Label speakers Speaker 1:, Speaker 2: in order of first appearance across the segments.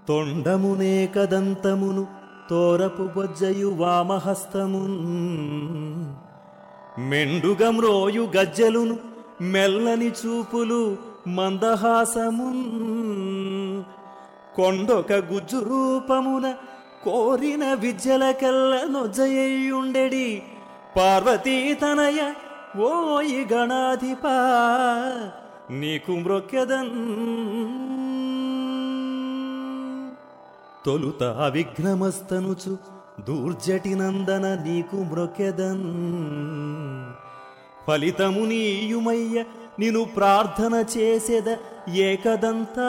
Speaker 1: తొండమునే కదంతమును తోరపు బొజ్జయు వామహస్తమున్ మెండుగమ్రోయు గజ్జలును మెల్లని చూపులు మందహాసమున్ కొండొక గుజ్జు రూపమున కోరిన విద్యలకెల్ల నొజ్జయ్యుండెడి పార్వతీ తనయ ఓయి గణాధిప నీకు మ్రొక్కెదన్ తొలుత అవిఘ్నమస్తనుచు దూర్జటి నందన నీకు మ్రొకెదన్ ఫలితము నీయుమయ్య నిను ప్రార్థన చేసెద ఏకదంతా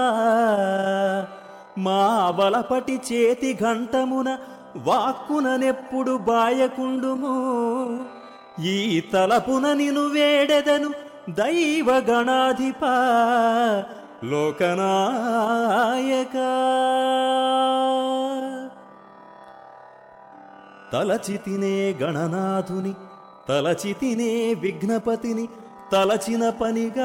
Speaker 1: మా బలపటి చేతి ఘంటమున వాక్కుననెప్పుడు బాయకుండుము ఈ తలపున నిను వేడెదను దైవ గణాధిప లోకనాయక తలచితినే గణనాథుని తలచితినే విఘ్నపతిని తలచిన పనిగా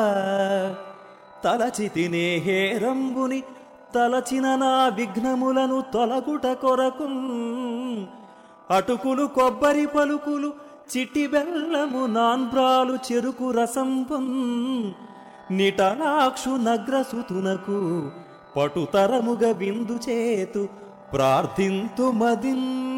Speaker 1: తలచితినే హేరంబుని తలచిన నా విఘ్నములను తొలగుట కొరకు అటుకులు కొబ్బరి పలుకులు చిట్టి బెల్లము నాన్బ్రాలు చెరుకు రసంపం నిటలాక్షు నగ్రసుతునకు పటుతరముగ విందు చేతు ప్రార్థింతు మదిన్